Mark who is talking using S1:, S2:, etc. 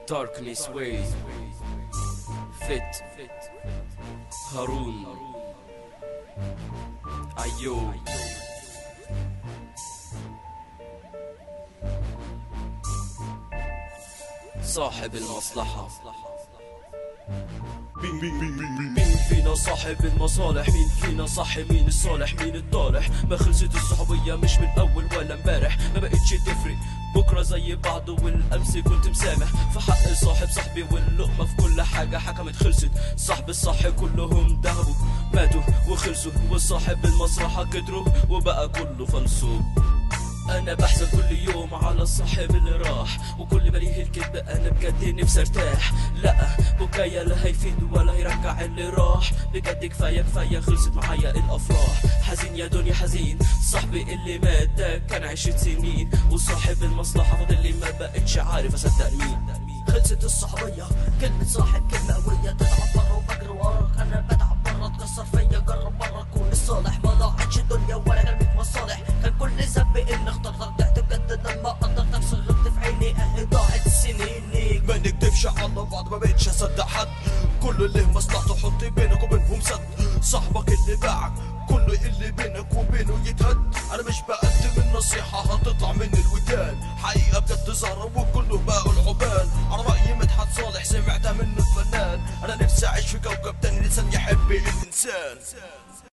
S1: darkness way fit هارون أيوب صاحب المصلحة مين فينا صاحب المصالح مين فينا صح مين الصالح مين الطالح ما خلصت الصحوبية مش من أول ولا امبارح ما بقتش تفرق بكرة زي بعض والأمس كنت مسامح في حق صاحب صاحبي واللقمة في كل حاجة حكمت خلصت صاحب الصح كلهم ذهبوا ماتوا وخلصوا والصاحب المصلحة كتروا وبقى كله فلسوا انا بحزن كل يوم على الصاحب اللي راح وكل ما ليه الكذب انا بجد نفسي ارتاح لا بكايا لا هيفيد ولا هيرجع اللي راح بجد كفايه كفايه خلصت معايا الافراح حزين يا دنيا حزين صاحبي اللي مات ده كان عشرة سنين وصاحب المصلحه فاضل لي ما بقتش عارف اصدق مين
S2: خلصت الصحوبية كلمة صاحب كلمة قوية تتعب برا وبجري وراك أنا بتعب برا تكسر فيا جرب مرة كون الصالح ما ضاعتش الدنيا ولا كلمة مصالح كان كل ذنب إني اخترتك ضحت بجد لما قدرتك صغرت في عيني أهي ضاعت السنين ليك
S3: ما نكدبش على بعض ما بقتش اصدق حد كل اللي مصلحته حط بينك وبينهم سد صاحبك اللي باعك كل اللي بينك وبينه يتهد انا مش بقدم النصيحة هتطلع من الودان حقيقة بجد زهرة وكله بقى العبان على رأي مدحت صالح سمعتها منه الفنان انا نفسي اعيش في كوكب تاني لسان يحب الانسان